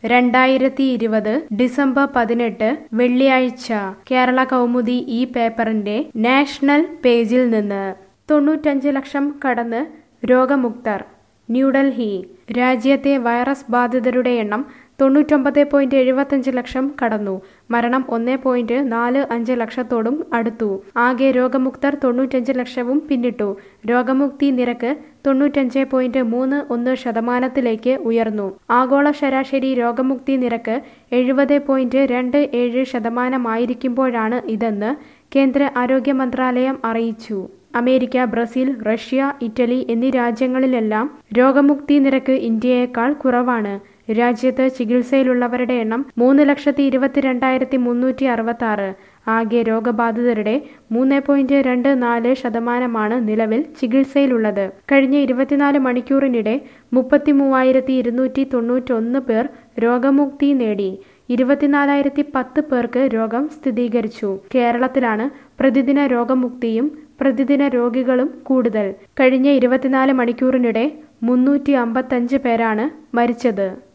രണ്ടായിരത്തി ഇരുപത് ഡിസംബർ പതിനെട്ട് വെള്ളിയാഴ്ച കേരള കൗമുദി ഈ പേപ്പറിന്റെ നാഷണൽ പേജിൽ നിന്ന് തൊണ്ണൂറ്റഞ്ച് ലക്ഷം കടന്ന് രോഗമുക്തർ ന്യൂഡൽഹി രാജ്യത്തെ വൈറസ് ബാധിതരുടെ എണ്ണം തൊണ്ണൂറ്റൊമ്പത് പോയിന്റ് എഴുപത്തഞ്ച് ലക്ഷം കടന്നു മരണം ഒന്ന് പോയിന്റ് നാല് അഞ്ച് ലക്ഷത്തോടും അടുത്തു ആകെ രോഗമുക്തർ തൊണ്ണൂറ്റഞ്ച് ലക്ഷവും പിന്നിട്ടു രോഗമുക്തി നിരക്ക് തൊണ്ണൂറ്റഞ്ച് പോയിന്റ് മൂന്ന് ഒന്ന് ശതമാനത്തിലേക്ക് ഉയർന്നു ആഗോള ശരാശരി രോഗമുക്തി നിരക്ക് എഴുപത് പോയിന്റ് രണ്ട് ഏഴ് ശതമാനമായിരിക്കുമ്പോഴാണ് ഇതെന്ന് കേന്ദ്ര ആരോഗ്യ മന്ത്രാലയം അറിയിച്ചു അമേരിക്ക ബ്രസീൽ റഷ്യ ഇറ്റലി എന്നീ രാജ്യങ്ങളിലെല്ലാം രോഗമുക്തി നിരക്ക് ഇന്ത്യയേക്കാൾ കുറവാണ് രാജ്യത്ത് ചികിത്സയിലുള്ളവരുടെ എണ്ണം മൂന്ന് ലക്ഷത്തി ഇരുപത്തിരണ്ടായിരത്തി മുന്നൂറ്റി അറുപത്തി ആറ് ആകെ രോഗബാധിതരുടെ മൂന്ന് പോയിന്റ് രണ്ട് നാല് ശതമാനമാണ് നിലവിൽ ചികിത്സയിലുള്ളത് കഴിഞ്ഞ ഇരുപത്തിനാല് മണിക്കൂറിനിടെ മുപ്പത്തി മൂവായിരത്തി ഇരുന്നൂറ്റി തൊണ്ണൂറ്റൊന്ന് പേർ രോഗമുക്തി നേടി ഇരുപത്തിനാലായിരത്തി പത്ത് പേർക്ക് രോഗം സ്ഥിരീകരിച്ചു കേരളത്തിലാണ് പ്രതിദിന രോഗമുക്തിയും പ്രതിദിന രോഗികളും കൂടുതൽ കഴിഞ്ഞ ഇരുപത്തിനാല് മണിക്കൂറിനിടെ മുന്നൂറ്റി അമ്പത്തഞ്ച് പേരാണ് മരിച്ചത്